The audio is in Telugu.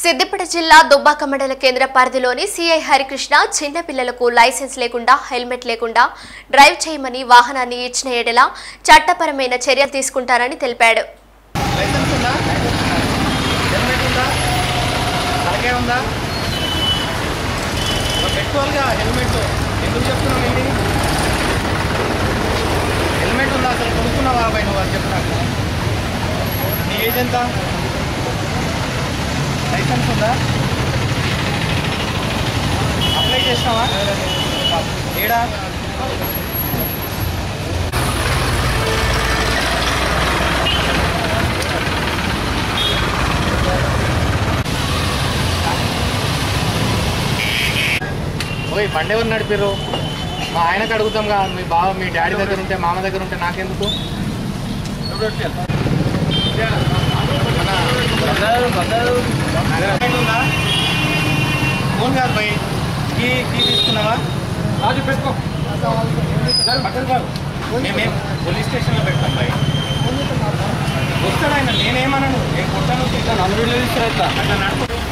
సిద్దిపేట జిల్లా దుబ్బాక మండల కేంద్ర పరిధిలోని సిఐ హరికృష్ణ చిన్న పిల్లలకు లైసెన్స్ లేకుండా హెల్మెట్ లేకుండా డ్రైవ్ చేయమని వాహనాన్ని ఇచ్చిన ఎడల చట్టపరమైన చర్యలు తీసుకుంటారని తెలిపాడు లైసెన్స్ ఉందా హెల్మెట్ ఉందా తలకే ఉందా మరి పెట్టుకోవాలిగా హెల్మెట్ ఎందుకు చెప్తున్నావు ఏంటి హెల్మెట్ ఉందా అసలు కొనుక్కున్నావా అబ్బాయి నువ్వు అది చెప్పు నాకు నీ ఏజ్ ఎంత లైసెన్స్ ఉందా అప్లై చేసినావా ఏడా ఓయ్ బండి ఎవరు నడిపారు మా ఆయనకు అడుగుతాం కదా మీ బావ మీ డాడీ దగ్గర ఉంటే మామ దగ్గర ఉంటే నాకెందుకు హెల్మెట్ ఉందా? ఫోన్ కాదు భయ్ కీ కీ తీసుకున్నావా రాజు పెట్టుకో మేమేం పోలీస్ స్టేషన్లో పెడతాం భయ్ వస్తాడు ఆయన నేనేమన్నాను నేను కొట్టాను నలుగురిలో తీసుకురా అట్లా నడుపు